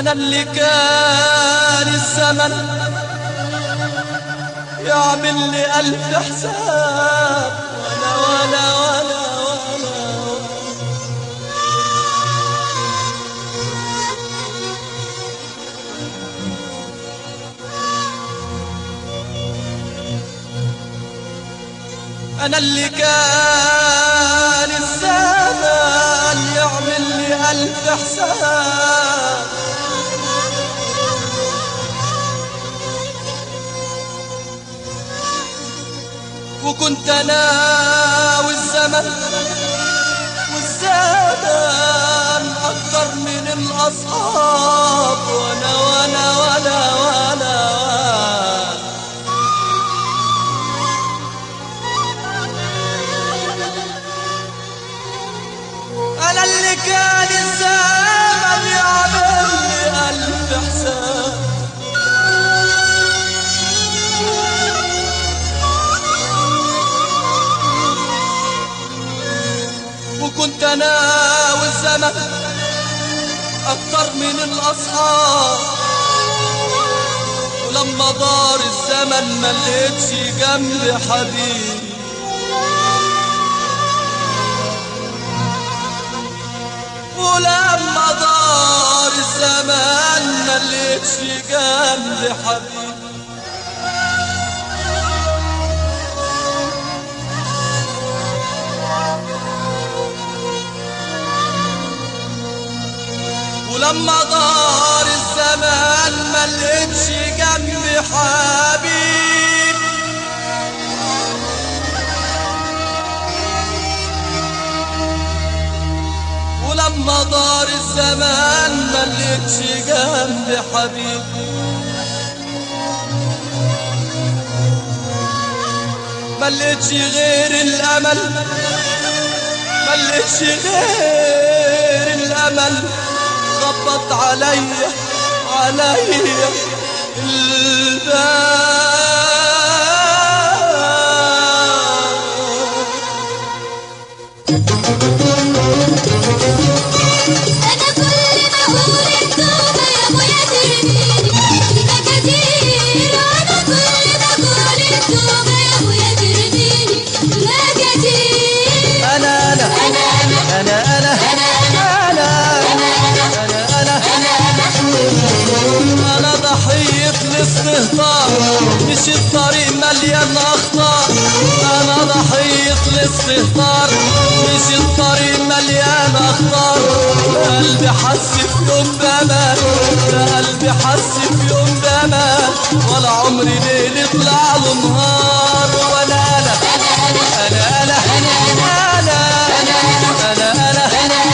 أنا اللي كان الزمن يعمل لي ألف حساب ولا ولا ولا ولا أنا اللي كان الزمن يعمل لي ألف حساب وكنت أنا والزمن والزمن أكتر من الأصحاب وأنا وأنا وأنا وأنا, وأنا أنا اللي كان الزمن يعمل لي ألف حساب وكنت أنا والزمن أكتر من الأصحاب ولما دار الزمن ما لقيتش جنبي حبيب ولما دار الزمان ما لقيتش جنبي حبيب ولما دار الزمان ما لقيتش جنبي حبيب ولما دار الزمان ما لقيتش جنبي حبيب ما لقيتش غير الامل ما لقيتش غير الامل خبط عليا عليا الباب الباب أنا أنا أنا أنا أنا أنا أنا ضحية الاستهتار مش الطريق مليان أخطار أنا ضحية الاستهتار مش الطريق مليان أخطار قلبي حس في يوم بأمان قلبي حس في يوم بأمان ولا عمري ليل يطلع له نهار ولا أنا أنا أنا أنا أنا أنا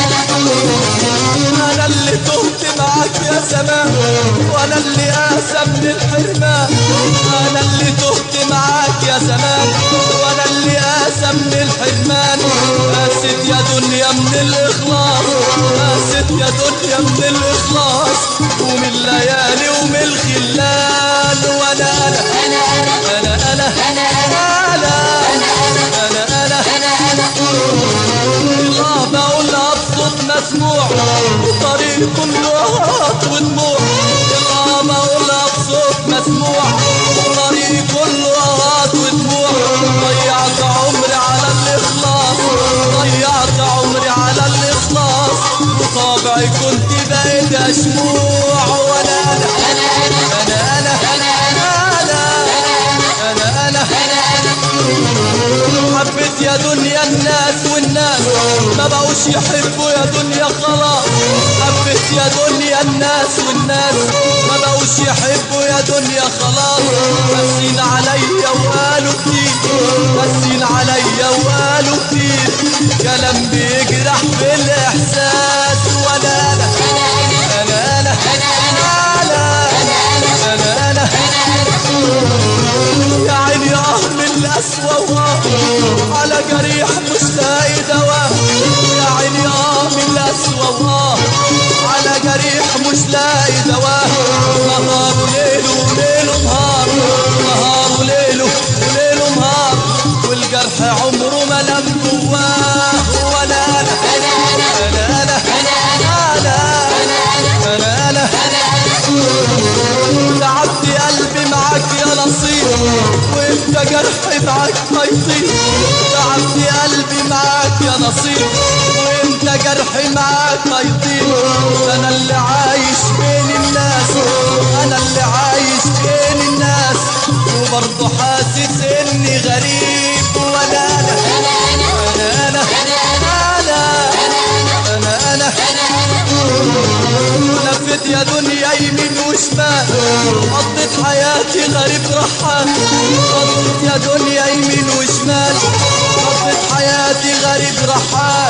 أنا اللي تهت معاك يا زمان وأنا اللي قاسى من الحرمان أنا اللي تهت معاك يا زمان وأنا اللي قاسى من الحرمان قاست يا دنيا من الإخلاص قاست يا دنيا من الإخلاص ومن الليالي ومن الخلال وأنا أنا أنا أنا أنا أنا أنا أنا الله بقولها بصوت مسموع الطريق كله هات ودموع الله بقولها بصوت مسموع الطريق كله هات ودموع ضيعت عمري على الإخلاص ضيعت عمري على الإخلاص وطابعي كنت بقيت أشموع وأنا أنا أنا أنا أنا أنا أنا حبيت يا دنيا الناس والناس ما بقوش يحبوا يا دنيا خلاص حبيت يا دنيا الناس والناس ما بقوش يحبوا يا دنيا خلاص بسين عليا وقالوا كتير بسين عليا وقالوا كتير كلام بيجرح بالاحساس ولا انا انا انا انا انا انا يا عيني اه من الأسوأ واه على جريح مش لاقي دواء يا عيني اه من الأسوأ واه على جريح مش لاقي دواء نهار وليل وليل ونهار نهار وليل وليل ونهار والجرح عمره ما لم جواه ولا انا انا جرحي معاك هيطير تعبت قلبي معاك يا نصيب وانت جرحي معاك هيطير انا اللي عايش بين الناس انا اللي عايش بين الناس وبرضه حاسس اني غريب ولا انا انا انا انا انا انا لفت يا دنيا يمين وشمال قضيت حياتي غريب رحال قضيت يا دنيا يمين وشمال قضيت حياتي غريب رحال